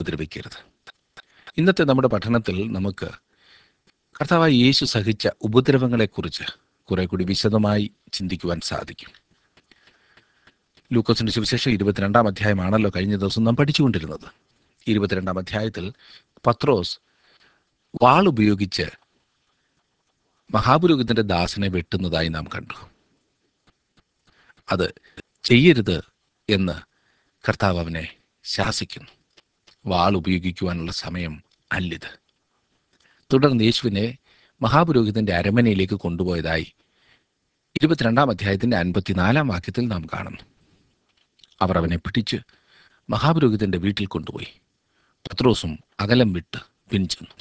ഉപദ്രവിക്കരുത് ഇന്നത്തെ നമ്മുടെ പഠനത്തിൽ നമുക്ക് കർത്താവായ യേശു സഹിച്ച ഉപദ്രവങ്ങളെക്കുറിച്ച് കുറെ കൂടി വിശദമായി ചിന്തിക്കുവാൻ സാധിക്കും ലൂക്കോസിന്റെ സുവിശേഷം ഇരുപത്തിരണ്ടാം അധ്യായമാണല്ലോ കഴിഞ്ഞ ദിവസം നാം പഠിച്ചുകൊണ്ടിരുന്നത് ഇരുപത്തിരണ്ടാം അധ്യായത്തിൽ പത്രോസ് വാൾ ഉപയോഗിച്ച് മഹാപുരോഹിതന്റെ ദാസനെ വെട്ടുന്നതായി നാം കണ്ടു അത് ചെയ്യരുത് എന്ന് കർത്താവ് അവനെ ശാസിക്കുന്നു വാൾ ഉപയോഗിക്കുവാനുള്ള സമയം അല്ലിത് തുടർന്ന് യേശുവിനെ മഹാപുരോഹിതന്റെ അരമനയിലേക്ക് കൊണ്ടുപോയതായി ഇരുപത്തിരണ്ടാം അധ്യായത്തിന്റെ അൻപത്തിനാലാം വാക്യത്തിൽ നാം കാണുന്നു അവർ അവനെ പിടിച്ച് മഹാപുരോഹിതന്റെ വീട്ടിൽ കൊണ്ടുപോയി പത്രോസും അകലം വിട്ട് പിൻചെന്നു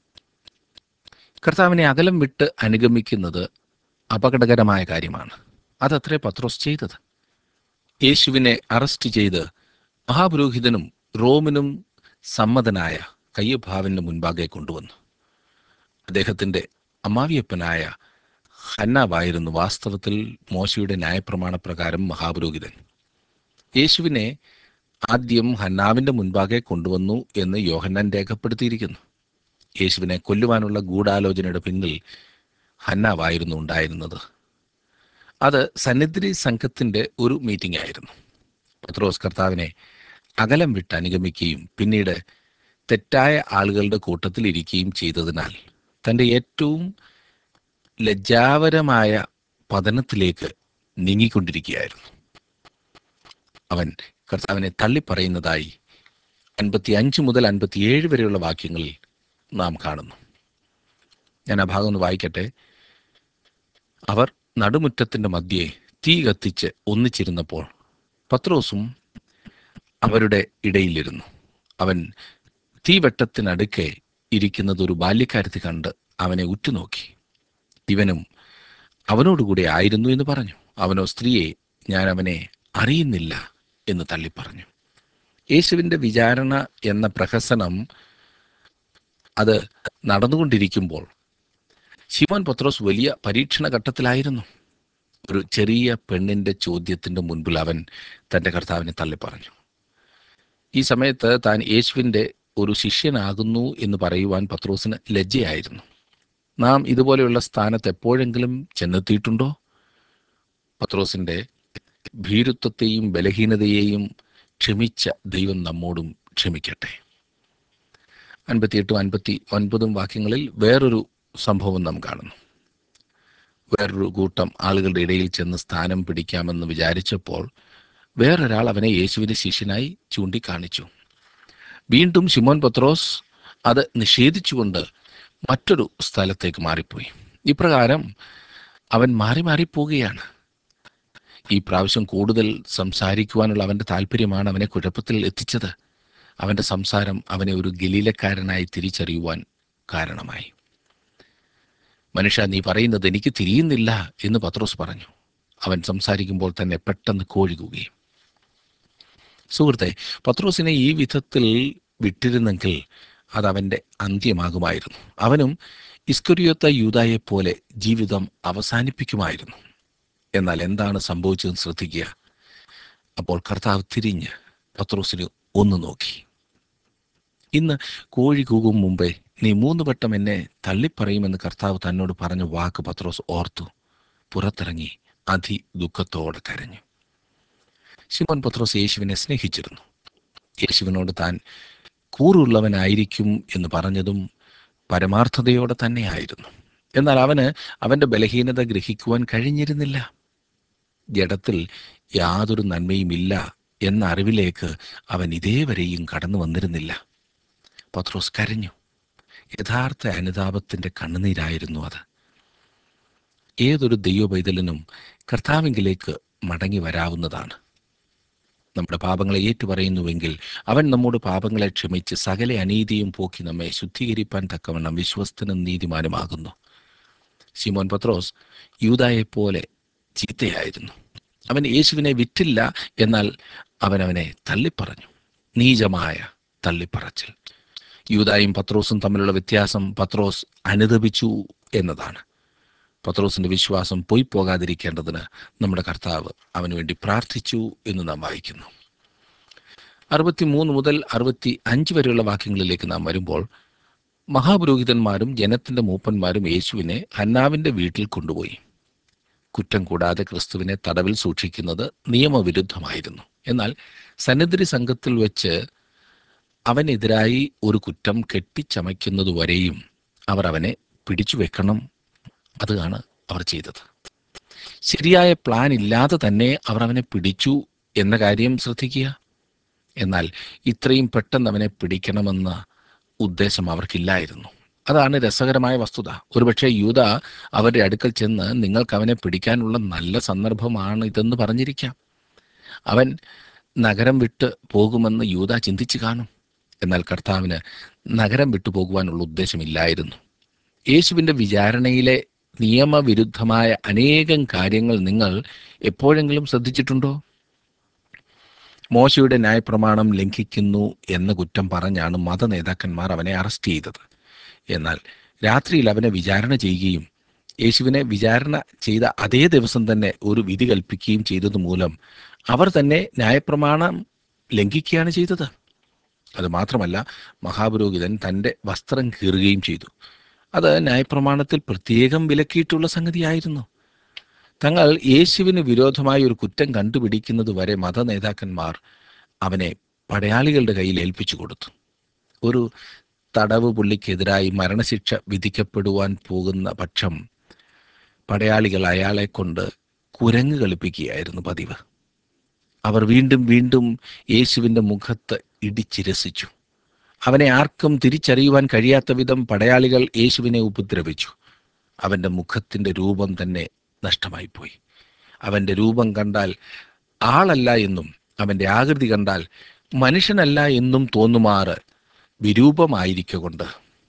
കർത്താവിനെ അകലം വിട്ട് അനുഗമിക്കുന്നത് അപകടകരമായ കാര്യമാണ് അതത്രേ പത്രോസ് ചെയ്തത് യേശുവിനെ അറസ്റ്റ് ചെയ്ത് മഹാപുരോഹിതനും റോമിനും സമ്മതനായ കയ്യഭാവിന് മുൻപാകെ കൊണ്ടുവന്നു അദ്ദേഹത്തിന്റെ അമ്മാവിയപ്പനായ ഹന്നാവായിരുന്നു വാസ്തവത്തിൽ മോശയുടെ ന്യായപ്രമാണപ്രകാരം മഹാപുരോഹിതൻ യേശുവിനെ ആദ്യം ഹന്നാവിന്റെ മുൻപാകെ കൊണ്ടുവന്നു എന്ന് യോഹന്നാൻ രേഖപ്പെടുത്തിയിരിക്കുന്നു യേശുവിനെ കൊല്ലുവാനുള്ള ഗൂഢാലോചനയുടെ പിന്നിൽ ഹന്നാവായിരുന്നു ഉണ്ടായിരുന്നത് അത് സന്നിധി സംഘത്തിന്റെ ഒരു മീറ്റിംഗ് ആയിരുന്നു പത്രോസ് കർത്താവിനെ അകലം വിട്ട് അനുഗമിക്കുകയും പിന്നീട് തെറ്റായ ആളുകളുടെ കൂട്ടത്തിൽ ഇരിക്കുകയും ചെയ്തതിനാൽ തൻ്റെ ഏറ്റവും ലജ്ജാവരമായ പതനത്തിലേക്ക് നീങ്ങിക്കൊണ്ടിരിക്കുകയായിരുന്നു അവൻ കർത്താവിനെ തള്ളിപ്പറയുന്നതായി അൻപത്തി അഞ്ച് മുതൽ അൻപത്തിയേഴ് വരെയുള്ള വാക്യങ്ങളിൽ നാം കാണുന്നു ഞാൻ ആ ഭാഗം ഒന്ന് വായിക്കട്ടെ അവർ നടുമുറ്റത്തിന്റെ മധ്യേ തീ കത്തിച്ച് ഒന്നിച്ചിരുന്നപ്പോൾ പത്രോസും അവരുടെ ഇടയിലിരുന്നു അവൻ തീവെട്ടത്തിനടുക്കെ ഇരിക്കുന്നത് ഒരു ബാല്യക്കാരത്തി കണ്ട് അവനെ ഉറ്റുനോക്കി ഇവനും അവനോടുകൂടെ ആയിരുന്നു എന്ന് പറഞ്ഞു അവനോ സ്ത്രീയെ ഞാൻ അവനെ അറിയുന്നില്ല എന്ന് തള്ളിപ്പറഞ്ഞു യേശുവിൻ്റെ വിചാരണ എന്ന പ്രഹസനം അത് നടന്നുകൊണ്ടിരിക്കുമ്പോൾ ശിവൻ പത്രോസ് വലിയ പരീക്ഷണ ഘട്ടത്തിലായിരുന്നു ഒരു ചെറിയ പെണ്ണിന്റെ ചോദ്യത്തിന്റെ മുൻപിൽ അവൻ തന്റെ കർത്താവിനെ തള്ളിപ്പറഞ്ഞു ഈ സമയത്ത് താൻ യേശുവിൻ്റെ ഒരു ശിഷ്യനാകുന്നു എന്ന് പറയുവാൻ പത്രോസിന് ലജ്ജയായിരുന്നു നാം ഇതുപോലെയുള്ള സ്ഥാനത്ത് എപ്പോഴെങ്കിലും ചെന്നെത്തിയിട്ടുണ്ടോ പത്രോസിന്റെ ഭീരുത്വത്തെയും ബലഹീനതയെയും ക്ഷമിച്ച ദൈവം നമ്മോടും ക്ഷമിക്കട്ടെ അൻപത്തിയെട്ടും അൻപത്തി ഒൻപതും വാക്യങ്ങളിൽ വേറൊരു സംഭവം നാം കാണുന്നു വേറൊരു കൂട്ടം ആളുകളുടെ ഇടയിൽ ചെന്ന് സ്ഥാനം പിടിക്കാമെന്ന് വിചാരിച്ചപ്പോൾ വേറൊരാൾ അവനെ യേശുവിന്റെ ശിഷ്യനായി ചൂണ്ടിക്കാണിച്ചു വീണ്ടും ശിമോൻ പത്രോസ് അത് നിഷേധിച്ചുകൊണ്ട് മറ്റൊരു സ്ഥലത്തേക്ക് മാറിപ്പോയി ഇപ്രകാരം അവൻ മാറി മാറി പോവുകയാണ് ഈ പ്രാവശ്യം കൂടുതൽ സംസാരിക്കുവാനുള്ള അവന്റെ താല്പര്യമാണ് അവനെ കുഴപ്പത്തിൽ എത്തിച്ചത് അവന്റെ സംസാരം അവനെ ഒരു ഗലീലക്കാരനായി തിരിച്ചറിയുവാൻ കാരണമായി മനുഷ്യ നീ പറയുന്നത് എനിക്ക് തിരിയുന്നില്ല എന്ന് പത്രോസ് പറഞ്ഞു അവൻ സംസാരിക്കുമ്പോൾ തന്നെ പെട്ടെന്ന് കോഴികുകയും സുഹൃത്തെ പത്രോസിനെ ഈ വിധത്തിൽ വിട്ടിരുന്നെങ്കിൽ അത് അവൻ്റെ അന്ത്യമാകുമായിരുന്നു അവനും ഇസ്കുരിയൊത്ത യൂതായെ പോലെ ജീവിതം അവസാനിപ്പിക്കുമായിരുന്നു എന്നാൽ എന്താണ് സംഭവിച്ചതെന്ന് ശ്രദ്ധിക്കുക അപ്പോൾ കർത്താവ് തിരിഞ്ഞ് പത്രോസിന് ഒന്ന് നോക്കി ഇന്ന് കോഴി കൂകും മുമ്പേ നീ മൂന്ന് വട്ടം എന്നെ തള്ളിപ്പറയുമെന്ന് കർത്താവ് തന്നോട് പറഞ്ഞ വാക്ക് പത്രോസ് ഓർത്തു പുറത്തിറങ്ങി അതി ദുഃഖത്തോടെ കരഞ്ഞു ശിമോൻ പത്രോസ് യേശുവിനെ സ്നേഹിച്ചിരുന്നു യേശുവിനോട് താൻ കൂറുള്ളവനായിരിക്കും എന്ന് പറഞ്ഞതും പരമാർത്ഥതയോടെ തന്നെയായിരുന്നു എന്നാൽ അവന് അവന്റെ ബലഹീനത ഗ്രഹിക്കുവാൻ കഴിഞ്ഞിരുന്നില്ല ജഡത്തിൽ യാതൊരു നന്മയും ഇല്ല എന്ന അറിവിലേക്ക് അവൻ ഇതേവരെയും കടന്നു വന്നിരുന്നില്ല പത്രോസ് കരഞ്ഞു യഥാർത്ഥ അനുതാപത്തിന്റെ കണ്ണുനീരായിരുന്നു അത് ഏതൊരു ദൈവപൈതലിനും കർത്താവിങ്കിലേക്ക് മടങ്ങി വരാവുന്നതാണ് നമ്മുടെ പാപങ്ങളെ ഏറ്റുപറയുന്നുവെങ്കിൽ അവൻ നമ്മോട് പാപങ്ങളെ ക്ഷമിച്ച് സകല അനീതിയും പോക്കി നമ്മെ ശുദ്ധീകരിപ്പാൻ തക്കവണ്ണം വിശ്വസ്തനും നീതിമാനുമാകുന്നു ശിമോൻ പത്രോസ് യൂതായെപ്പോലെ ചീത്തയായിരുന്നു അവൻ യേശുവിനെ വിറ്റില്ല എന്നാൽ അവൻ അവനെ തള്ളിപ്പറഞ്ഞു നീചമായ തള്ളിപ്പറച്ചിൽ യൂതായും പത്രോസും തമ്മിലുള്ള വ്യത്യാസം പത്രോസ് അനുദപിച്ചു എന്നതാണ് പത്രോസിന്റെ വിശ്വാസം പോയി പോകാതിരിക്കേണ്ടതിന് നമ്മുടെ കർത്താവ് അവന് വേണ്ടി പ്രാർത്ഥിച്ചു എന്ന് നാം വായിക്കുന്നു അറുപത്തി മൂന്ന് മുതൽ അറുപത്തി അഞ്ച് വരെയുള്ള വാക്യങ്ങളിലേക്ക് നാം വരുമ്പോൾ മഹാപുരോഹിതന്മാരും ജനത്തിന്റെ മൂപ്പന്മാരും യേശുവിനെ ഹന്നാവിന്റെ വീട്ടിൽ കൊണ്ടുപോയി കുറ്റം കൂടാതെ ക്രിസ്തുവിനെ തടവിൽ സൂക്ഷിക്കുന്നത് നിയമവിരുദ്ധമായിരുന്നു എന്നാൽ സന്നിധി സംഘത്തിൽ വെച്ച് അവനെതിരായി ഒരു കുറ്റം കെട്ടിച്ചമയ്ക്കുന്നതുവരെയും അവർ അവനെ പിടിച്ചു വെക്കണം അതാണ് അവർ ചെയ്തത് ശരിയായ പ്ലാൻ ഇല്ലാതെ തന്നെ അവർ അവനെ പിടിച്ചു എന്ന കാര്യം ശ്രദ്ധിക്കുക എന്നാൽ ഇത്രയും പെട്ടെന്ന് അവനെ പിടിക്കണമെന്ന ഉദ്ദേശം അവർക്കില്ലായിരുന്നു അതാണ് രസകരമായ വസ്തുത ഒരുപക്ഷെ യൂത അവരുടെ അടുക്കൽ ചെന്ന് നിങ്ങൾക്ക് അവനെ പിടിക്കാനുള്ള നല്ല സന്ദർഭമാണ് ഇതെന്ന് പറഞ്ഞിരിക്കാം അവൻ നഗരം വിട്ട് പോകുമെന്ന് യൂത ചിന്തിച്ചു കാണും എന്നാൽ കർത്താവിന് നഗരം വിട്ടു പോകുവാനുള്ള ഉദ്ദേശമില്ലായിരുന്നു യേശുവിൻ്റെ വിചാരണയിലെ നിയമവിരുദ്ധമായ അനേകം കാര്യങ്ങൾ നിങ്ങൾ എപ്പോഴെങ്കിലും ശ്രദ്ധിച്ചിട്ടുണ്ടോ മോശയുടെ ന്യായപ്രമാണം ലംഘിക്കുന്നു എന്ന കുറ്റം പറഞ്ഞാണ് മത നേതാക്കന്മാർ അവനെ അറസ്റ്റ് ചെയ്തത് എന്നാൽ രാത്രിയിൽ അവനെ വിചാരണ ചെയ്യുകയും യേശുവിനെ വിചാരണ ചെയ്ത അതേ ദിവസം തന്നെ ഒരു വിധി കൽപ്പിക്കുകയും ചെയ്തത് മൂലം അവർ തന്നെ ന്യായപ്രമാണം ലംഘിക്കുകയാണ് ചെയ്തത് അത് മാത്രമല്ല മഹാപുരോഹിതൻ തൻ്റെ വസ്ത്രം കീറുകയും ചെയ്തു അത് ന്യായപ്രമാണത്തിൽ പ്രത്യേകം വിലക്കിയിട്ടുള്ള സംഗതിയായിരുന്നു തങ്ങൾ യേശുവിന് വിരോധമായ ഒരു കുറ്റം കണ്ടുപിടിക്കുന്നത് വരെ മത നേതാക്കന്മാർ അവനെ പടയാളികളുടെ കയ്യിൽ ഏൽപ്പിച്ചു കൊടുത്തു ഒരു തടവ് പുള്ളിക്കെതിരായി മരണശിക്ഷ വിധിക്കപ്പെടുവാൻ പോകുന്ന പക്ഷം പടയാളികൾ അയാളെ കൊണ്ട് കുരങ്ങ് കളിപ്പിക്കുകയായിരുന്നു പതിവ് അവർ വീണ്ടും വീണ്ടും യേശുവിൻ്റെ മുഖത്ത് ഇടിച്ചിരസിച്ചു അവനെ ആർക്കും തിരിച്ചറിയുവാൻ കഴിയാത്ത വിധം പടയാളികൾ യേശുവിനെ ഉപദ്രവിച്ചു അവൻ്റെ മുഖത്തിൻ്റെ രൂപം തന്നെ നഷ്ടമായിപ്പോയി അവൻ്റെ രൂപം കണ്ടാൽ ആളല്ല എന്നും അവൻ്റെ ആകൃതി കണ്ടാൽ മനുഷ്യനല്ല എന്നും തോന്നുമാറ് വിരൂപമായിരിക്കൊണ്ട്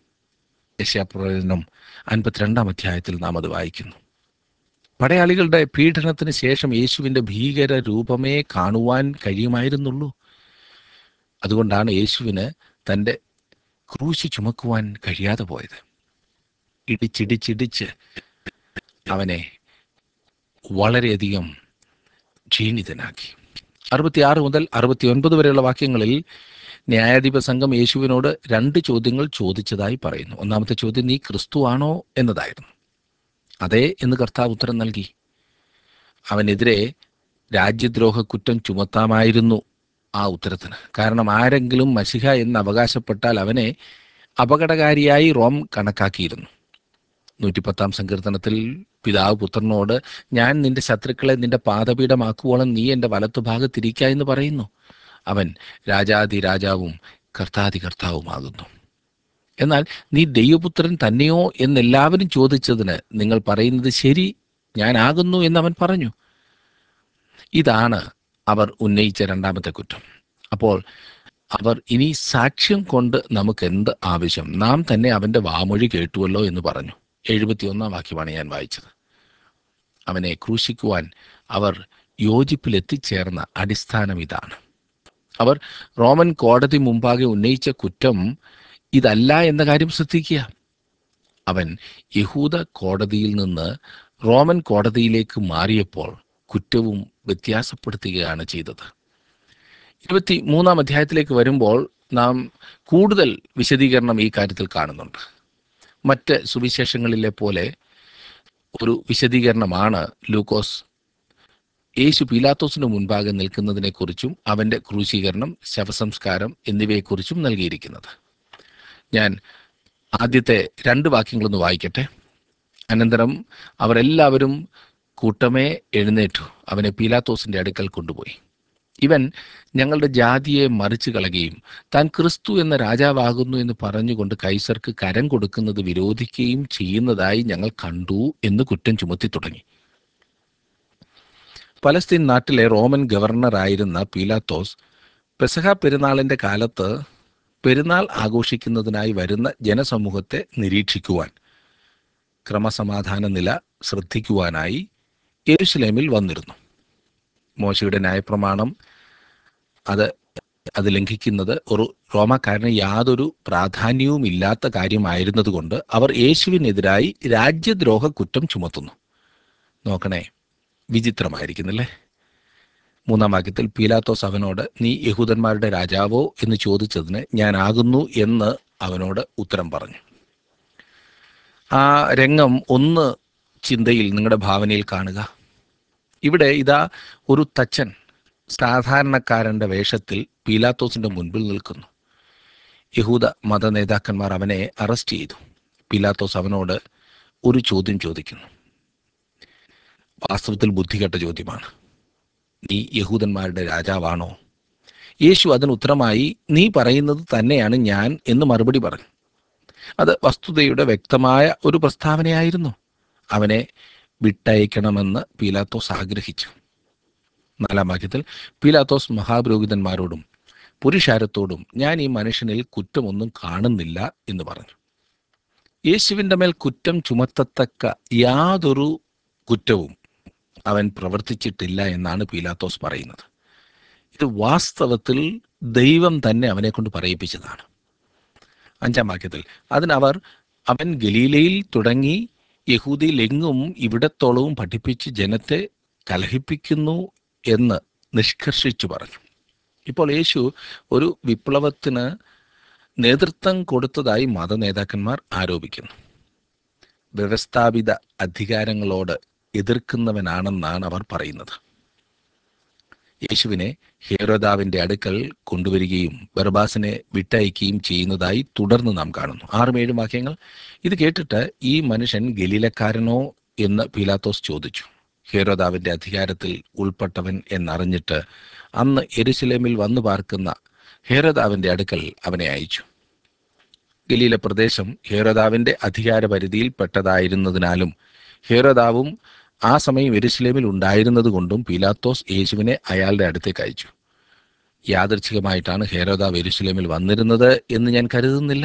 യശാപ്രവചനം അൻപത്തിരണ്ടാം അധ്യായത്തിൽ നാം അത് വായിക്കുന്നു പടയാളികളുടെ പീഡനത്തിന് ശേഷം യേശുവിൻ്റെ ഭീകര രൂപമേ കാണുവാൻ കഴിയുമായിരുന്നുള്ളൂ അതുകൊണ്ടാണ് യേശുവിന് തൻ്റെ ക്രൂശി ചുമക്കുവാൻ കഴിയാതെ പോയത് ഇടിച്ചിടിച്ചിടിച്ച് അവനെ വളരെയധികം ക്ഷീണിതനാക്കി അറുപത്തിയാറ് മുതൽ അറുപത്തിയൊൻപത് വരെയുള്ള വാക്യങ്ങളിൽ ന്യായാധിപ സംഘം യേശുവിനോട് രണ്ട് ചോദ്യങ്ങൾ ചോദിച്ചതായി പറയുന്നു ഒന്നാമത്തെ ചോദ്യം നീ ക്രിസ്തു ആണോ എന്നതായിരുന്നു അതെ എന്ന് കർത്താവ് ഉത്തരം നൽകി അവനെതിരെ രാജ്യദ്രോഹ കുറ്റം ചുമത്താമായിരുന്നു ആ ഉത്തരത്തിന് കാരണം ആരെങ്കിലും മഷിഹ എന്ന് അവകാശപ്പെട്ടാൽ അവനെ അപകടകാരിയായി റോം കണക്കാക്കിയിരുന്നു നൂറ്റിപ്പത്താം സങ്കീർത്തനത്തിൽ പിതാവ് പുത്രനോട് ഞാൻ നിന്റെ ശത്രുക്കളെ നിന്റെ പാദപീഠമാക്കുവോളം നീ എൻ്റെ വലത്തുഭാഗത്തിരിക്ക എന്ന് പറയുന്നു അവൻ രാജാതി രാജാവും കർത്താതി കർത്താവുമാകുന്നു എന്നാൽ നീ ദൈവപുത്രൻ തന്നെയോ എന്നെല്ലാവരും ചോദിച്ചതിന് നിങ്ങൾ പറയുന്നത് ശരി ഞാനാകുന്നു എന്നവൻ പറഞ്ഞു ഇതാണ് അവർ ഉന്നയിച്ച രണ്ടാമത്തെ കുറ്റം അപ്പോൾ അവർ ഇനി സാക്ഷ്യം കൊണ്ട് നമുക്ക് എന്ത് ആവശ്യം നാം തന്നെ അവൻ്റെ വാമൊഴി കേട്ടുവല്ലോ എന്ന് പറഞ്ഞു എഴുപത്തിയൊന്നാം വാക്യമാണ് ഞാൻ വായിച്ചത് അവനെ ക്രൂശിക്കുവാൻ അവർ യോജിപ്പിലെത്തിച്ചേർന്ന അടിസ്ഥാനം ഇതാണ് അവർ റോമൻ കോടതി മുമ്പാകെ ഉന്നയിച്ച കുറ്റം ഇതല്ല എന്ന കാര്യം ശ്രദ്ധിക്കുക അവൻ യഹൂദ കോടതിയിൽ നിന്ന് റോമൻ കോടതിയിലേക്ക് മാറിയപ്പോൾ കുറ്റവും വ്യത്യാസപ്പെടുത്തുകയാണ് ചെയ്തത് ഇരുപത്തി മൂന്നാം അധ്യായത്തിലേക്ക് വരുമ്പോൾ നാം കൂടുതൽ വിശദീകരണം ഈ കാര്യത്തിൽ കാണുന്നുണ്ട് മറ്റ് സുവിശേഷങ്ങളിലെ പോലെ ഒരു വിശദീകരണമാണ് ലൂക്കോസ് യേശു പീലാത്തോസിന് മുൻപാകെ നിൽക്കുന്നതിനെക്കുറിച്ചും അവൻ്റെ ക്രൂശീകരണം ശവസംസ്കാരം എന്നിവയെക്കുറിച്ചും നൽകിയിരിക്കുന്നത് ഞാൻ ആദ്യത്തെ രണ്ട് വാക്യങ്ങളൊന്ന് വായിക്കട്ടെ അനന്തരം അവർ എല്ലാവരും കൂട്ടമേ എഴുന്നേറ്റു അവനെ പീലാത്തോസിന്റെ അടുക്കൽ കൊണ്ടുപോയി ഇവൻ ഞങ്ങളുടെ ജാതിയെ മറിച്ചു കളയുകയും താൻ ക്രിസ്തു എന്ന രാജാവാകുന്നു എന്ന് പറഞ്ഞുകൊണ്ട് കൈസർക്ക് കരം കൊടുക്കുന്നത് വിരോധിക്കുകയും ചെയ്യുന്നതായി ഞങ്ങൾ കണ്ടു എന്ന് കുറ്റം ചുമത്തി തുടങ്ങി പലസ്തീൻ നാട്ടിലെ റോമൻ ഗവർണറായിരുന്ന പീലാത്തോസ് പെസഹ പെരുന്നാളിന്റെ കാലത്ത് പെരുന്നാൾ ആഘോഷിക്കുന്നതിനായി വരുന്ന ജനസമൂഹത്തെ നിരീക്ഷിക്കുവാൻ ക്രമസമാധാന നില ശ്രദ്ധിക്കുവാനായി യെരുശലേമിൽ വന്നിരുന്നു മോശയുടെ ന്യായപ്രമാണം അത് അത് ലംഘിക്കുന്നത് ഒരു റോമാക്കാരന് യാതൊരു പ്രാധാന്യവും ഇല്ലാത്ത കാര്യമായിരുന്നതുകൊണ്ട് അവർ യേശുവിനെതിരായി രാജ്യദ്രോഹ കുറ്റം ചുമത്തുന്നു നോക്കണേ വിചിത്രമായിരിക്കുന്നില്ലേ മൂന്നാം വാക്യത്തിൽ പീലാത്തോസ് അവനോട് നീ യഹൂദന്മാരുടെ രാജാവോ എന്ന് ചോദിച്ചതിന് ഞാൻ ആകുന്നു എന്ന് അവനോട് ഉത്തരം പറഞ്ഞു ആ രംഗം ഒന്ന് ചിന്തയിൽ നിങ്ങളുടെ ഭാവനയിൽ കാണുക ഇവിടെ ഇതാ ഒരു തച്ചൻ സാധാരണക്കാരന്റെ വേഷത്തിൽ പീലാത്തോസിന്റെ മുൻപിൽ നിൽക്കുന്നു യഹൂദ മത നേതാക്കന്മാർ അവനെ അറസ്റ്റ് ചെയ്തു പീലാത്തോസ് അവനോട് ഒരു ചോദ്യം ചോദിക്കുന്നു വാസ്തവത്തിൽ ബുദ്ധികെട്ട ചോദ്യമാണ് നീ യഹൂദന്മാരുടെ രാജാവാണോ യേശു അതിന് ഉത്തരമായി നീ പറയുന്നത് തന്നെയാണ് ഞാൻ എന്ന് മറുപടി പറഞ്ഞു അത് വസ്തുതയുടെ വ്യക്തമായ ഒരു പ്രസ്താവനയായിരുന്നു അവനെ വിട്ടയക്കണമെന്ന് പീലാത്തോസ് ആഗ്രഹിച്ചു നാലാം വാക്യത്തിൽ പീലാത്തോസ് മഹാപുരോഹിതന്മാരോടും പുരുഷാരത്തോടും ഞാൻ ഈ മനുഷ്യനിൽ കുറ്റമൊന്നും കാണുന്നില്ല എന്ന് പറഞ്ഞു യേശുവിൻ്റെ മേൽ കുറ്റം ചുമത്തത്തക്ക യാതൊരു കുറ്റവും അവൻ പ്രവർത്തിച്ചിട്ടില്ല എന്നാണ് പീലാത്തോസ് പറയുന്നത് ഇത് വാസ്തവത്തിൽ ദൈവം തന്നെ അവനെ കൊണ്ട് പറയിപ്പിച്ചതാണ് അഞ്ചാം വാക്യത്തിൽ അതിനവർ അവൻ ഗലീലയിൽ തുടങ്ങി യഹൂദിയിൽ എങ്ങും ഇവിടത്തോളവും പഠിപ്പിച്ച് ജനത്തെ കലഹിപ്പിക്കുന്നു എന്ന് നിഷ്കർഷിച്ചു പറഞ്ഞു ഇപ്പോൾ യേശു ഒരു വിപ്ലവത്തിന് നേതൃത്വം കൊടുത്തതായി മത നേതാക്കന്മാർ ആരോപിക്കുന്നു വ്യവസ്ഥാപിത അധികാരങ്ങളോട് എതിർക്കുന്നവനാണെന്നാണ് അവർ പറയുന്നത് യേശുവിനെ ഹേരോദാവിന്റെ അടുക്കൽ കൊണ്ടുവരികയും ബർബാസിനെ വിട്ടയക്കുകയും ചെയ്യുന്നതായി തുടർന്ന് നാം കാണുന്നു ആറും ഏഴും വാക്യങ്ങൾ ഇത് കേട്ടിട്ട് ഈ മനുഷ്യൻ ഗലീലക്കാരനോ എന്ന് പീലാത്തോസ് ചോദിച്ചു ഹേരോദാവിന്റെ അധികാരത്തിൽ ഉൾപ്പെട്ടവൻ എന്നറിഞ്ഞിട്ട് അന്ന് എരുസലേമിൽ വന്നു പാർക്കുന്ന ഹേരോദാവിന്റെ അടുക്കൽ അവനെ അയച്ചു ഗലീല പ്രദേശം ഹേരോദാവിന്റെ അധികാര പരിധിയിൽ പെട്ടതായിരുന്നതിനാലും ഹേരോദാവും ആ സമയം എരുസലേമിൽ ഉണ്ടായിരുന്നത് കൊണ്ടും പീലാത്തോസ് യേശുവിനെ അയാളുടെ അടുത്തേക്ക് അയച്ചു യാദർച്ഛികമായിട്ടാണ് ഹേരോദാവ് എരുസലേമിൽ വന്നിരുന്നത് എന്ന് ഞാൻ കരുതുന്നില്ല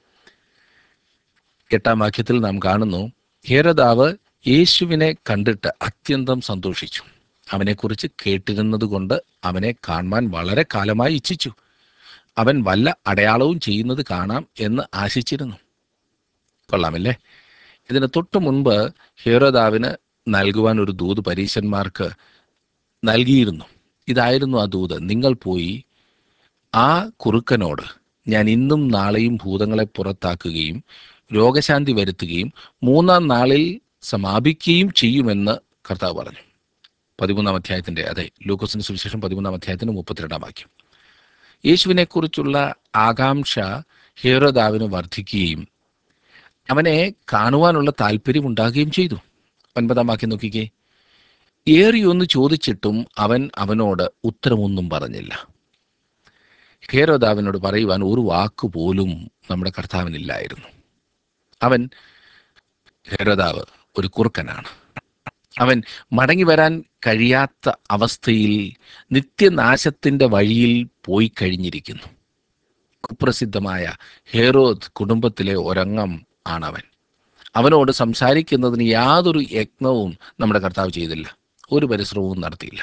എട്ടാം വാക്യത്തിൽ നാം കാണുന്നു ഹേരോദാവ് യേശുവിനെ കണ്ടിട്ട് അത്യന്തം സന്തോഷിച്ചു അവനെക്കുറിച്ച് കേട്ടിരുന്നത് കൊണ്ട് അവനെ കാണുവാൻ വളരെ കാലമായി ഇച്ഛിച്ചു അവൻ വല്ല അടയാളവും ചെയ്യുന്നത് കാണാം എന്ന് ആശിച്ചിരുന്നു കൊള്ളാമല്ലേ ഇതിന് തൊട്ടു മുൻപ് ഹേരോദാവിന് നൽകുവാൻ ഒരു ദൂത് പരീശന്മാർക്ക് നൽകിയിരുന്നു ഇതായിരുന്നു ആ ദൂത് നിങ്ങൾ പോയി ആ കുറുക്കനോട് ഞാൻ ഇന്നും നാളെയും ഭൂതങ്ങളെ പുറത്താക്കുകയും രോഗശാന്തി വരുത്തുകയും മൂന്നാം നാളിൽ സമാപിക്കുകയും ചെയ്യുമെന്ന് കർത്താവ് പറഞ്ഞു പതിമൂന്നാം അധ്യായത്തിന്റെ അതെ ലൂക്കോസിന് സുവിശേഷം പതിമൂന്നാം അധ്യായത്തിന് മുപ്പത്തിരണ്ടാം വാക്യം യേശുവിനെക്കുറിച്ചുള്ള ആകാംക്ഷ ഹേരോദാവിന് വർദ്ധിക്കുകയും അവനെ കാണുവാനുള്ള താല്പര്യം ഉണ്ടാകുകയും ചെയ്തു ഒൻപതാം വാക്യം നോക്കിക്കേ ഏറിയൊന്ന് ചോദിച്ചിട്ടും അവൻ അവനോട് ഉത്തരമൊന്നും പറഞ്ഞില്ല ഹേരോദാവിനോട് പറയുവാൻ ഒരു വാക്ക് പോലും നമ്മുടെ കർത്താവിനില്ലായിരുന്നു അവൻ ഹേരോദാവ് ഒരു കുറുക്കനാണ് അവൻ മടങ്ങി വരാൻ കഴിയാത്ത അവസ്ഥയിൽ നിത്യനാശത്തിന്റെ വഴിയിൽ പോയി കഴിഞ്ഞിരിക്കുന്നു കുപ്രസിദ്ധമായ ഹേറോദ് കുടുംബത്തിലെ ഒരംഗം ആണവൻ അവനോട് സംസാരിക്കുന്നതിന് യാതൊരു യത്നവും നമ്മുടെ കർത്താവ് ചെയ്തില്ല ഒരു പരിശ്രമവും നടത്തിയില്ല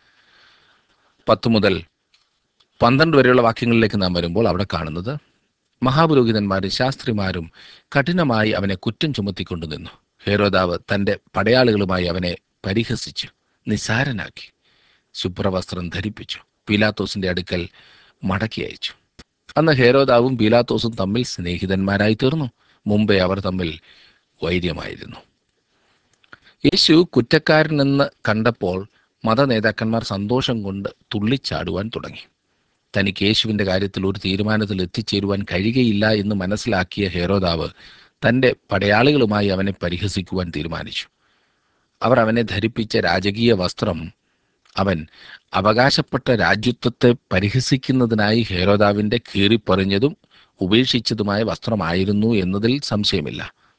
പത്ത് മുതൽ പന്ത്രണ്ട് വരെയുള്ള വാക്യങ്ങളിലേക്ക് നാം വരുമ്പോൾ അവിടെ കാണുന്നത് മഹാപുരോഹിതന്മാരും ശാസ്ത്രിമാരും കഠിനമായി അവനെ കുറ്റം ചുമത്തിക്കൊണ്ടു നിന്നു ഹേരോദാവ് തൻ്റെ പടയാളികളുമായി അവനെ പരിഹസിച്ചു നിസാരനാക്കി ശുഭ്രവസ്ത്രം ധരിപ്പിച്ചു പീലാത്തോസിന്റെ അടുക്കൽ മടക്കി അയച്ചു അന്ന് ഹേരോദാവും പീലാത്തോസും തമ്മിൽ സ്നേഹിതന്മാരായി തീർന്നു മുമ്പേ അവർ തമ്മിൽ വൈര്യമായിരുന്നു യേശു കുറ്റക്കാരനെന്ന് കണ്ടപ്പോൾ മത നേതാക്കന്മാർ സന്തോഷം കൊണ്ട് തുള്ളിച്ചാടുവാൻ തുടങ്ങി തനിക്ക് യേശുവിൻ്റെ കാര്യത്തിൽ ഒരു തീരുമാനത്തിൽ എത്തിച്ചേരുവാൻ കഴിയുകയില്ല എന്ന് മനസ്സിലാക്കിയ ഹേരോദാവ് തൻ്റെ പടയാളികളുമായി അവനെ പരിഹസിക്കുവാൻ തീരുമാനിച്ചു അവർ അവനെ ധരിപ്പിച്ച രാജകീയ വസ്ത്രം അവൻ അവകാശപ്പെട്ട രാജ്യത്വത്തെ പരിഹസിക്കുന്നതിനായി ഹേരോദാവിൻ്റെ കീറിപ്പറിഞ്ഞതും ഉപേക്ഷിച്ചതുമായ വസ്ത്രമായിരുന്നു എന്നതിൽ സംശയമില്ല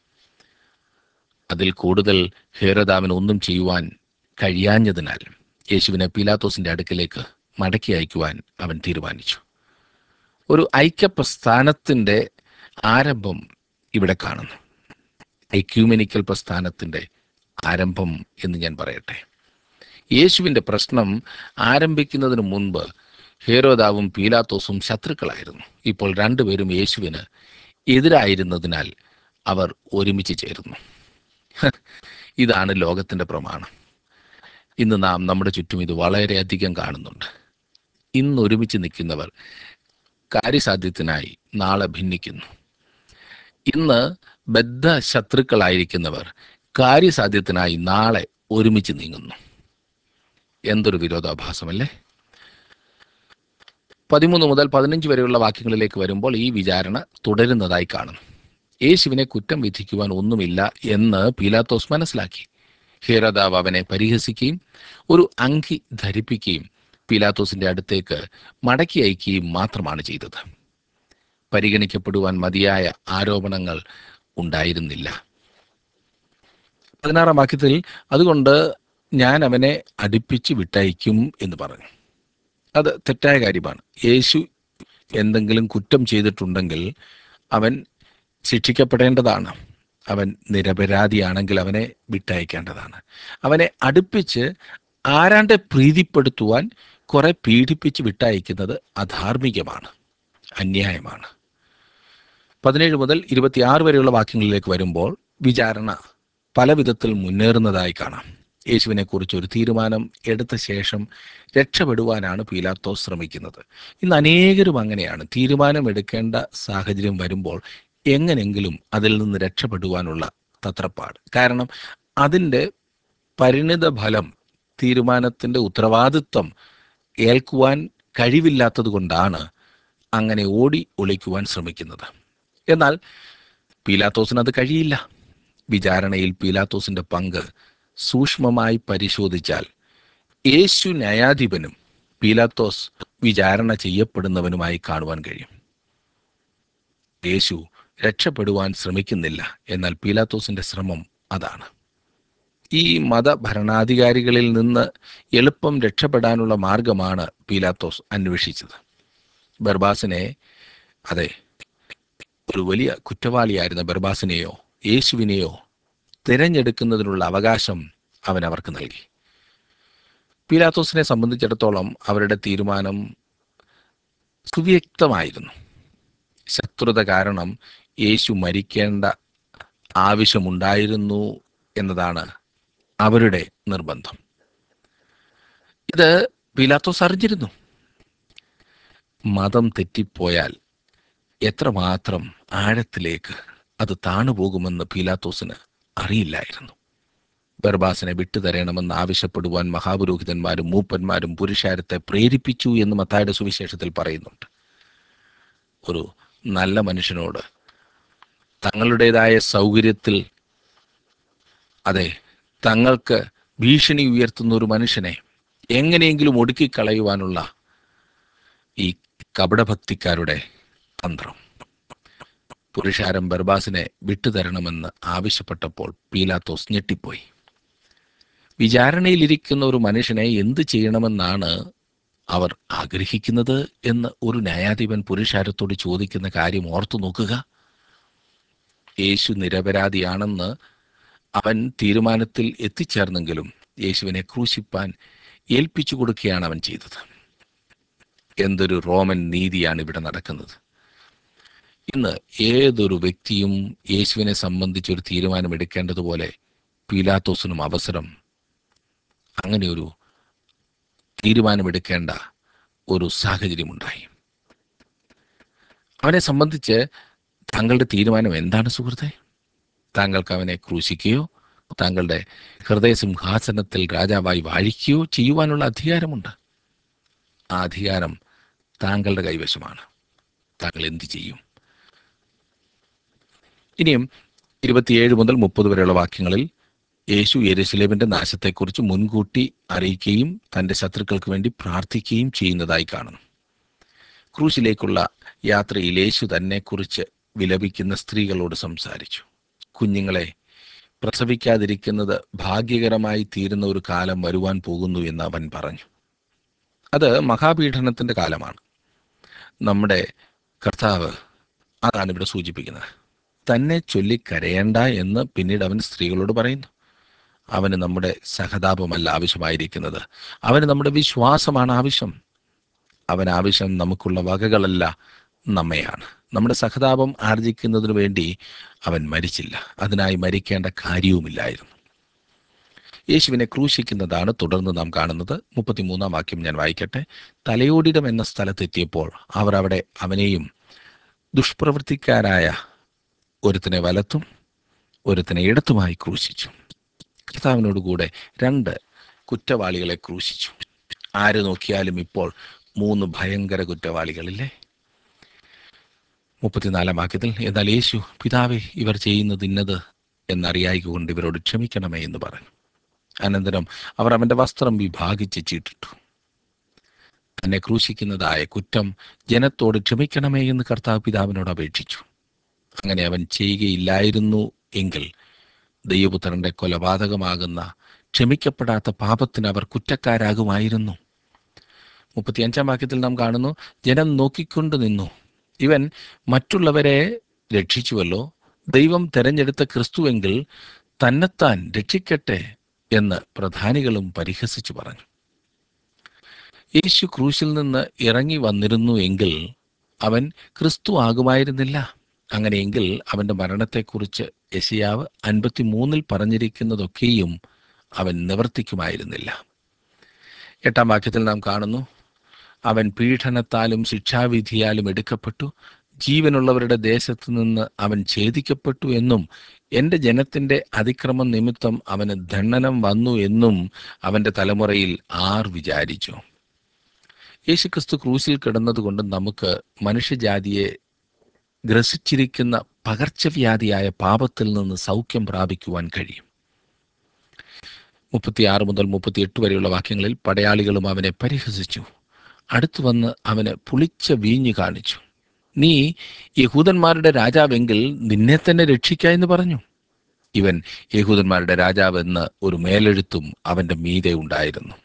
അതിൽ കൂടുതൽ ഹേരോദാവിന് ഒന്നും ചെയ്യുവാൻ കഴിയാഞ്ഞതിനാൽ യേശുവിനെ പീലാത്തോസിന്റെ അടുക്കിലേക്ക് മടക്കി അയക്കുവാൻ അവൻ തീരുമാനിച്ചു ഒരു ഐക്യപ്രസ്ഥാനത്തിൻ്റെ ആരംഭം ഇവിടെ കാണുന്നു ഐക്യൂമെനിക്കൽ പ്രസ്ഥാനത്തിൻ്റെ ആരംഭം എന്ന് ഞാൻ പറയട്ടെ യേശുവിൻ്റെ പ്രശ്നം ആരംഭിക്കുന്നതിന് മുൻപ് ഹേരോദാവും പീലാത്തോസും ശത്രുക്കളായിരുന്നു ഇപ്പോൾ രണ്ടുപേരും യേശുവിന് എതിരായിരുന്നതിനാൽ അവർ ഒരുമിച്ച് ചേരുന്നു ഇതാണ് ലോകത്തിൻ്റെ പ്രമാണം ഇന്ന് നാം നമ്മുടെ ചുറ്റും ഇത് വളരെയധികം കാണുന്നുണ്ട് ഇന്ന് ഒരുമിച്ച് നിൽക്കുന്നവർ കാര്യസാധ്യത്തിനായി നാളെ ഭിന്നിക്കുന്നു ഇന്ന് ബദ്ധ ശത്രുക്കളായിരിക്കുന്നവർ കാര്യസാധ്യത്തിനായി നാളെ ഒരുമിച്ച് നീങ്ങുന്നു എന്തൊരു വിരോധാഭാസമല്ലേ പതിമൂന്ന് മുതൽ പതിനഞ്ച് വരെയുള്ള വാക്യങ്ങളിലേക്ക് വരുമ്പോൾ ഈ വിചാരണ തുടരുന്നതായി കാണുന്നു യേശുവിനെ കുറ്റം വിധിക്കുവാൻ ഒന്നുമില്ല എന്ന് പീലാത്തോസ് മനസ്സിലാക്കി ഹേരോദാവ് അവനെ പരിഹസിക്കുകയും ഒരു അങ്കി ധരിപ്പിക്കുകയും പീലാത്തോസിന്റെ അടുത്തേക്ക് മടക്കി അയക്കുകയും മാത്രമാണ് ചെയ്തത് പരിഗണിക്കപ്പെടുവാൻ മതിയായ ആരോപണങ്ങൾ ഉണ്ടായിരുന്നില്ല പതിനാറാം വാക്യത്തിൽ അതുകൊണ്ട് ഞാൻ അവനെ അടുപ്പിച്ച് വിട്ടയക്കും എന്ന് പറഞ്ഞു അത് തെറ്റായ കാര്യമാണ് യേശു എന്തെങ്കിലും കുറ്റം ചെയ്തിട്ടുണ്ടെങ്കിൽ അവൻ ശിക്ഷിക്കപ്പെടേണ്ടതാണ് അവൻ നിരപരാധിയാണെങ്കിൽ അവനെ വിട്ടയക്കേണ്ടതാണ് അവനെ അടുപ്പിച്ച് ആരാണ്ടെ പ്രീതിപ്പെടുത്തുവാൻ കുറെ പീഡിപ്പിച്ച് വിട്ടയക്കുന്നത് അധാർമികമാണ് അന്യായമാണ് പതിനേഴ് മുതൽ ഇരുപത്തിയാറ് വരെയുള്ള വാക്യങ്ങളിലേക്ക് വരുമ്പോൾ വിചാരണ പല വിധത്തിൽ മുന്നേറുന്നതായി കാണാം യേശുവിനെ കുറിച്ച് ഒരു തീരുമാനം എടുത്ത ശേഷം രക്ഷപ്പെടുവാനാണ് പീലാത്തോസ് ശ്രമിക്കുന്നത് ഇന്ന് അനേകരും അങ്ങനെയാണ് തീരുമാനം എടുക്കേണ്ട സാഹചര്യം വരുമ്പോൾ എങ്ങനെങ്കിലും അതിൽ നിന്ന് രക്ഷപ്പെടുവാനുള്ള തത്രപ്പാട് കാരണം അതിൻ്റെ പരിണിത ഫലം തീരുമാനത്തിൻ്റെ ഉത്തരവാദിത്വം ഏൽക്കുവാൻ കഴിവില്ലാത്തത് കൊണ്ടാണ് അങ്ങനെ ഓടി ഒളിക്കുവാൻ ശ്രമിക്കുന്നത് എന്നാൽ പീലാത്തോസിന് അത് കഴിയില്ല വിചാരണയിൽ പീലാത്തോസിന്റെ പങ്ക് സൂക്ഷ്മമായി പരിശോധിച്ചാൽ യേശു ന്യായാധിപനും പീലാത്തോസ് വിചാരണ ചെയ്യപ്പെടുന്നവനുമായി കാണുവാൻ കഴിയും യേശു രക്ഷപ്പെടുവാൻ ശ്രമിക്കുന്നില്ല എന്നാൽ പീലാത്തോസിന്റെ ശ്രമം അതാണ് ഈ മതഭരണാധികാരികളിൽ നിന്ന് എളുപ്പം രക്ഷപ്പെടാനുള്ള മാർഗമാണ് പീലാത്തോസ് അന്വേഷിച്ചത് ബർബാസിനെ അതെ ഒരു വലിയ കുറ്റവാളിയായിരുന്ന ബർബാസിനെയോ യേശുവിനെയോ തിരഞ്ഞെടുക്കുന്നതിനുള്ള അവകാശം അവൻ അവർക്ക് നൽകി പീലാത്തോസിനെ സംബന്ധിച്ചിടത്തോളം അവരുടെ തീരുമാനം സുവ്യക്തമായിരുന്നു ശത്രുത കാരണം യേശു മരിക്കേണ്ട ആവശ്യമുണ്ടായിരുന്നു എന്നതാണ് അവരുടെ നിർബന്ധം ഇത് പീലാത്തോസ് അറിഞ്ഞിരുന്നു മതം തെറ്റിപ്പോയാൽ എത്രമാത്രം ആഴത്തിലേക്ക് അത് താണുപോകുമെന്ന് പീലാത്തോസിന് അറിയില്ലായിരുന്നു ബർബാസിനെ വിട്ടുതരണമെന്ന് ആവശ്യപ്പെടുവാൻ മഹാപുരോഹിതന്മാരും മൂപ്പന്മാരും പുരുഷാരത്തെ പ്രേരിപ്പിച്ചു എന്ന് മത്തായുടെ സുവിശേഷത്തിൽ പറയുന്നുണ്ട് ഒരു നല്ല മനുഷ്യനോട് തങ്ങളുടേതായ സൗകര്യത്തിൽ അതെ തങ്ങൾക്ക് ഭീഷണി ഉയർത്തുന്ന ഒരു മനുഷ്യനെ എങ്ങനെയെങ്കിലും ഒടുക്കിക്കളയുവാനുള്ള ഈ കപടഭക്തിക്കാരുടെ തന്ത്രം പുരുഷാരം ബർബാസിനെ വിട്ടുതരണമെന്ന് ആവശ്യപ്പെട്ടപ്പോൾ പീലാത്തോസ് ഞെട്ടിപ്പോയി വിചാരണയിലിരിക്കുന്ന ഒരു മനുഷ്യനെ എന്ത് ചെയ്യണമെന്നാണ് അവർ ആഗ്രഹിക്കുന്നത് എന്ന് ഒരു ന്യായാധിപൻ പുരുഷാരത്തോട് ചോദിക്കുന്ന കാര്യം ഓർത്തു നോക്കുക യേശു നിരപരാധിയാണെന്ന് അവൻ തീരുമാനത്തിൽ എത്തിച്ചേർന്നെങ്കിലും യേശുവിനെ ക്രൂശിപ്പാൻ ഏൽപ്പിച്ചു കൊടുക്കുകയാണ് അവൻ ചെയ്തത് എന്തൊരു റോമൻ നീതിയാണ് ഇവിടെ നടക്കുന്നത് ഇന്ന് ഏതൊരു വ്യക്തിയും യേശുവിനെ സംബന്ധിച്ച് ഒരു തീരുമാനം എടുക്കേണ്ടതുപോലെ പീലാത്തോസിനും അവസരം അങ്ങനെ ഒരു തീരുമാനമെടുക്കേണ്ട ഒരു സാഹചര്യമുണ്ടായി അവനെ സംബന്ധിച്ച് താങ്കളുടെ തീരുമാനം എന്താണ് സുഹൃത്തെ താങ്കൾക്ക് അവനെ ക്രൂശിക്കുകയോ താങ്കളുടെ ഹൃദയസിംഹാസനത്തിൽ രാജാവായി വാഴിക്കുകയോ ചെയ്യുവാനുള്ള അധികാരമുണ്ട് ആ അധികാരം താങ്കളുടെ കൈവശമാണ് താങ്കൾ എന്ത് ചെയ്യും ഇനിയും ഇരുപത്തിയേഴ് മുതൽ മുപ്പത് വരെയുള്ള വാക്യങ്ങളിൽ യേശു യെരുസലേമിന്റെ നാശത്തെക്കുറിച്ച് മുൻകൂട്ടി അറിയിക്കുകയും തന്റെ ശത്രുക്കൾക്ക് വേണ്ടി പ്രാർത്ഥിക്കുകയും ചെയ്യുന്നതായി കാണുന്നു ക്രൂശിലേക്കുള്ള യാത്രയിൽ യേശു തന്നെക്കുറിച്ച് വിലപിക്കുന്ന സ്ത്രീകളോട് സംസാരിച്ചു കുഞ്ഞുങ്ങളെ പ്രസവിക്കാതിരിക്കുന്നത് ഭാഗ്യകരമായി തീരുന്ന ഒരു കാലം വരുവാൻ പോകുന്നു എന്ന് അവൻ പറഞ്ഞു അത് മഹാപീഡനത്തിന്റെ കാലമാണ് നമ്മുടെ കർത്താവ് അതാണ് ഇവിടെ സൂചിപ്പിക്കുന്നത് തന്നെ ചൊല്ലി കരയേണ്ട എന്ന് പിന്നീട് അവൻ സ്ത്രീകളോട് പറയുന്നു അവന് നമ്മുടെ സഹതാപമല്ല ആവശ്യമായിരിക്കുന്നത് അവന് നമ്മുടെ വിശ്വാസമാണ് ആവശ്യം അവൻ ആവശ്യം നമുക്കുള്ള വകകളല്ല നമ്മയാണ് നമ്മുടെ സഹതാപം ആർജിക്കുന്നതിനു വേണ്ടി അവൻ മരിച്ചില്ല അതിനായി മരിക്കേണ്ട കാര്യവുമില്ലായിരുന്നു യേശുവിനെ ക്രൂശിക്കുന്നതാണ് തുടർന്ന് നാം കാണുന്നത് മുപ്പത്തിമൂന്നാം വാക്യം ഞാൻ വായിക്കട്ടെ തലയോടിടം എന്ന സ്ഥലത്തെത്തിയപ്പോൾ അവർ അവിടെ അവനെയും ദുഷ്പ്രവൃത്തിക്കാരായ ഒരുത്തനെ വലത്തും ഒരുത്തനെ ഇടത്തുമായി ക്രൂശിച്ചു കർത്താവിനോട് കൂടെ രണ്ട് കുറ്റവാളികളെ ക്രൂശിച്ചു ആര് നോക്കിയാലും ഇപ്പോൾ മൂന്ന് ഭയങ്കര കുറ്റവാളികളില്ലേ മുപ്പത്തിനാലാം വാക്യത്തിൽ എന്നാൽ യേശു പിതാവേ ഇവർ ചെയ്യുന്നത് ഇന്നത് എന്നറിയായിക്കൊണ്ട് ഇവരോട് ക്ഷമിക്കണമേ എന്ന് പറഞ്ഞു അനന്തരം അവർ അവന്റെ വസ്ത്രം വിഭാഗിച്ച് ചീട്ടിട്ടു തന്നെ ക്രൂശിക്കുന്നതായ കുറ്റം ജനത്തോട് ക്ഷമിക്കണമേ എന്ന് കർത്താവ് പിതാവിനോട് അപേക്ഷിച്ചു അങ്ങനെ അവൻ ചെയ്യുകയില്ലായിരുന്നു എങ്കിൽ ദൈവപുത്രന്റെ കൊലപാതകമാകുന്ന ക്ഷമിക്കപ്പെടാത്ത പാപത്തിന് അവർ കുറ്റക്കാരാകുമായിരുന്നു മുപ്പത്തിയഞ്ചാം വാക്യത്തിൽ നാം കാണുന്നു ജനം നോക്കിക്കൊണ്ട് നിന്നു ഇവൻ മറ്റുള്ളവരെ രക്ഷിച്ചുവല്ലോ ദൈവം തെരഞ്ഞെടുത്ത ക്രിസ്തുവെങ്കിൽ തന്നെത്താൻ രക്ഷിക്കട്ടെ എന്ന് പ്രധാനികളും പരിഹസിച്ചു പറഞ്ഞു യേശു ക്രൂശിൽ നിന്ന് ഇറങ്ങി വന്നിരുന്നു എങ്കിൽ അവൻ ക്രിസ്തു ആകുമായിരുന്നില്ല അങ്ങനെയെങ്കിൽ അവന്റെ മരണത്തെക്കുറിച്ച് യശയാവ് അൻപത്തിമൂന്നിൽ പറഞ്ഞിരിക്കുന്നതൊക്കെയും അവൻ നിവർത്തിക്കുമായിരുന്നില്ല എട്ടാം വാക്യത്തിൽ നാം കാണുന്നു അവൻ പീഡനത്താലും ശിക്ഷാവിധിയാലും എടുക്കപ്പെട്ടു ജീവനുള്ളവരുടെ ദേശത്തു നിന്ന് അവൻ ഛേദിക്കപ്പെട്ടു എന്നും എൻ്റെ ജനത്തിൻ്റെ അതിക്രമം നിമിത്തം അവന് ദണ്ഡനം വന്നു എന്നും അവൻ്റെ തലമുറയിൽ ആർ വിചാരിച്ചു യേശുക്രിസ്തു ക്രൂശിൽ കിടന്നതുകൊണ്ട് നമുക്ക് മനുഷ്യജാതിയെ ഗ്രസിച്ചിരിക്കുന്ന പകർച്ചവ്യാധിയായ പാപത്തിൽ നിന്ന് സൗഖ്യം പ്രാപിക്കുവാൻ കഴിയും മുപ്പത്തിയാറ് മുതൽ മുപ്പത്തിയെട്ട് വരെയുള്ള വാക്യങ്ങളിൽ പടയാളികളും അവനെ പരിഹസിച്ചു അടുത്തു വന്ന് അവന് പുളിച്ച വീഞ്ഞു കാണിച്ചു നീ യഹൂദന്മാരുടെ രാജാവെങ്കിൽ നിന്നെ തന്നെ രക്ഷിക്ക എന്ന് പറഞ്ഞു ഇവൻ യഹൂദന്മാരുടെ രാജാവെന്ന് ഒരു മേലെഴുത്തും അവന്റെ മീതെ ഉണ്ടായിരുന്നു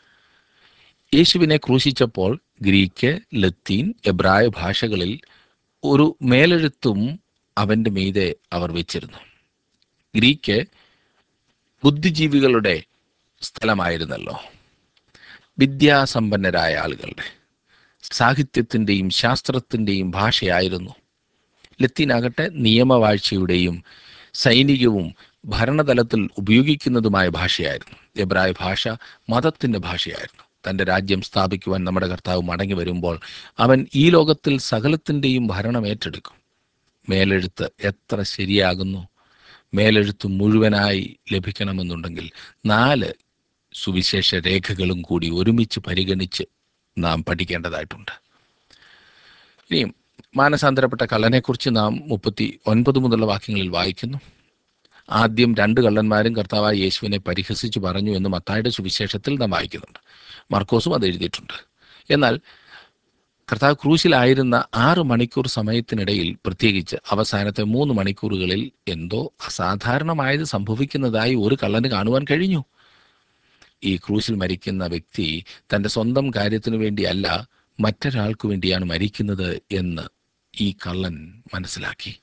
യേശുവിനെ ക്രൂശിച്ചപ്പോൾ ഗ്രീക്ക് ലത്തീൻ എബ്രായ ഭാഷകളിൽ ഒരു മേലെഴുത്തും അവന്റെ മീതെ അവർ വെച്ചിരുന്നു ഗ്രീക്ക് ബുദ്ധിജീവികളുടെ സ്ഥലമായിരുന്നല്ലോ വിദ്യാസമ്പന്നരായ ആളുകളുടെ സാഹിത്യത്തിൻ്റെയും ശാസ്ത്രത്തിൻ്റെയും ഭാഷയായിരുന്നു ലത്തീനാകട്ടെ നിയമവാഴ്ചയുടെയും സൈനികവും ഭരണതലത്തിൽ ഉപയോഗിക്കുന്നതുമായ ഭാഷയായിരുന്നു എബ്രായ ഭാഷ മതത്തിൻ്റെ ഭാഷയായിരുന്നു തൻ്റെ രാജ്യം സ്ഥാപിക്കുവാൻ നമ്മുടെ കർത്താവ് മടങ്ങി വരുമ്പോൾ അവൻ ഈ ലോകത്തിൽ സകലത്തിൻ്റെയും ഭരണം ഏറ്റെടുക്കും മേലെഴുത്ത് എത്ര ശരിയാകുന്നു മേലെഴുത്ത് മുഴുവനായി ലഭിക്കണമെന്നുണ്ടെങ്കിൽ നാല് സുവിശേഷ രേഖകളും കൂടി ഒരുമിച്ച് പരിഗണിച്ച് നാം പഠിക്കേണ്ടതായിട്ടുണ്ട് ഇനിയും മാനസാന്തരപ്പെട്ട കള്ളനെക്കുറിച്ച് നാം മുപ്പത്തി ഒൻപത് മുതലുള്ള വാക്യങ്ങളിൽ വായിക്കുന്നു ആദ്യം രണ്ട് കള്ളന്മാരും കർത്താവായ യേശുവിനെ പരിഹസിച്ചു പറഞ്ഞു എന്ന് മത്തായുടെ സുവിശേഷത്തിൽ നാം വായിക്കുന്നുണ്ട് മർക്കോസും അത് എഴുതിയിട്ടുണ്ട് എന്നാൽ കർത്താവ് ക്രൂശിലായിരുന്ന ആറ് മണിക്കൂർ സമയത്തിനിടയിൽ പ്രത്യേകിച്ച് അവസാനത്തെ മൂന്ന് മണിക്കൂറുകളിൽ എന്തോ അസാധാരണമായത് സംഭവിക്കുന്നതായി ഒരു കള്ളന് കാണുവാൻ കഴിഞ്ഞു ഈ ക്രൂശിൽ മരിക്കുന്ന വ്യക്തി തൻ്റെ സ്വന്തം കാര്യത്തിനു വേണ്ടിയല്ല മറ്റൊരാൾക്ക് വേണ്ടിയാണ് മരിക്കുന്നത് എന്ന് ഈ കള്ളൻ മനസ്സിലാക്കി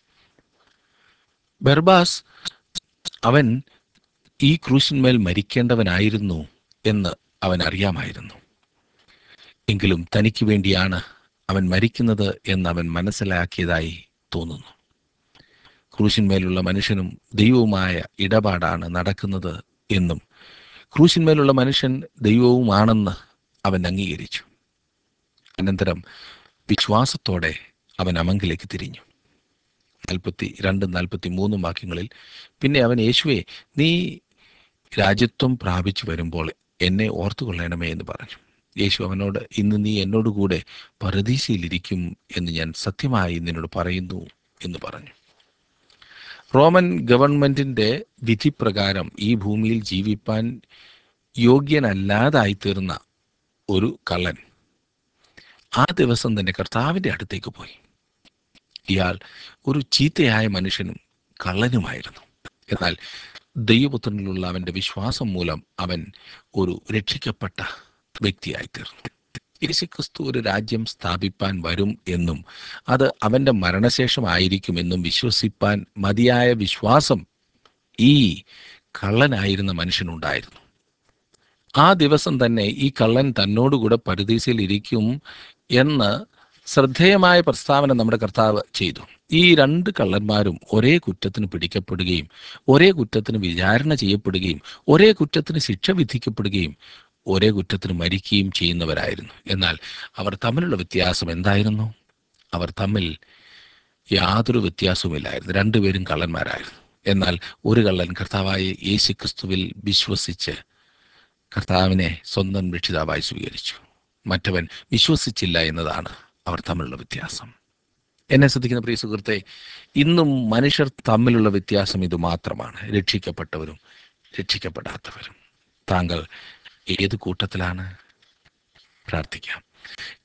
ബർബാസ് അവൻ ഈ ക്രൂശിന്മേൽ മരിക്കേണ്ടവനായിരുന്നു എന്ന് അവൻ അറിയാമായിരുന്നു എങ്കിലും തനിക്ക് വേണ്ടിയാണ് അവൻ മരിക്കുന്നത് എന്ന് അവൻ മനസ്സിലാക്കിയതായി തോന്നുന്നു ക്രൂശിന്മേലുള്ള മനുഷ്യനും ദൈവവുമായ ഇടപാടാണ് നടക്കുന്നത് എന്നും ക്രൂശിന്മേലുള്ള മനുഷ്യൻ ദൈവവുമാണെന്ന് അവൻ അംഗീകരിച്ചു അനന്തരം വിശ്വാസത്തോടെ അവൻ അമങ്കിലേക്ക് തിരിഞ്ഞു നാൽപ്പത്തി രണ്ടും നാൽപ്പത്തി മൂന്നും വാക്യങ്ങളിൽ പിന്നെ അവൻ യേശുവെ നീ രാജ്യത്വം പ്രാപിച്ചു വരുമ്പോൾ എന്നെ ഓർത്തുകൊള്ളണമേ എന്ന് പറഞ്ഞു യേശു അവനോട് ഇന്ന് നീ എന്നോടുകൂടെ പരദീശയിലിരിക്കും എന്ന് ഞാൻ സത്യമായി നിന്നോട് പറയുന്നു എന്ന് പറഞ്ഞു റോമൻ ഗവൺമെന്റിന്റെ വിധി പ്രകാരം ഈ ഭൂമിയിൽ ജീവിപ്പാൻ യോഗ്യനല്ലാതായിത്തീർന്ന ഒരു കള്ളൻ ആ ദിവസം തന്നെ കർത്താവിൻ്റെ അടുത്തേക്ക് പോയി ഇയാൾ ഒരു ചീത്തയായ മനുഷ്യനും കള്ളനുമായിരുന്നു എന്നാൽ ദൈവപുത്രനിലുള്ള അവന്റെ വിശ്വാസം മൂലം അവൻ ഒരു രക്ഷിക്കപ്പെട്ട വ്യക്തിയായിത്തീർന്നു യേശുക്രിസ്തു ഒരു രാജ്യം സ്ഥാപിപ്പാൻ വരും എന്നും അത് അവന്റെ മരണശേഷമായിരിക്കുമെന്നും വിശ്വസിപ്പാൻ മതിയായ വിശ്വാസം ഈ കള്ളനായിരുന്ന മനുഷ്യനുണ്ടായിരുന്നു ആ ദിവസം തന്നെ ഈ കള്ളൻ തന്നോടുകൂടെ പരദീസയിൽ ഇരിക്കും എന്ന് ശ്രദ്ധേയമായ പ്രസ്താവന നമ്മുടെ കർത്താവ് ചെയ്തു ഈ രണ്ട് കള്ളന്മാരും ഒരേ കുറ്റത്തിന് പിടിക്കപ്പെടുകയും ഒരേ കുറ്റത്തിന് വിചാരണ ചെയ്യപ്പെടുകയും ഒരേ കുറ്റത്തിന് ശിക്ഷ വിധിക്കപ്പെടുകയും ഒരേ കുറ്റത്തിന് മരിക്കുകയും ചെയ്യുന്നവരായിരുന്നു എന്നാൽ അവർ തമ്മിലുള്ള വ്യത്യാസം എന്തായിരുന്നു അവർ തമ്മിൽ യാതൊരു വ്യത്യാസവുമില്ലായിരുന്നു രണ്ടുപേരും കള്ളന്മാരായിരുന്നു എന്നാൽ ഒരു കള്ളൻ കർത്താവായ യേശു ക്രിസ്തുവിൽ വിശ്വസിച്ച് കർത്താവിനെ സ്വന്തം രക്ഷിതാവായി സ്വീകരിച്ചു മറ്റവൻ വിശ്വസിച്ചില്ല എന്നതാണ് അവർ തമ്മിലുള്ള വ്യത്യാസം എന്നെ ശ്രദ്ധിക്കുന്ന പ്രിയ സുഹൃത്തെ ഇന്നും മനുഷ്യർ തമ്മിലുള്ള വ്യത്യാസം ഇത് മാത്രമാണ് രക്ഷിക്കപ്പെട്ടവരും രക്ഷിക്കപ്പെടാത്തവരും താങ്കൾ ഏത് കൂട്ടത്തിലാണ് പ്രാർത്ഥിക്കാം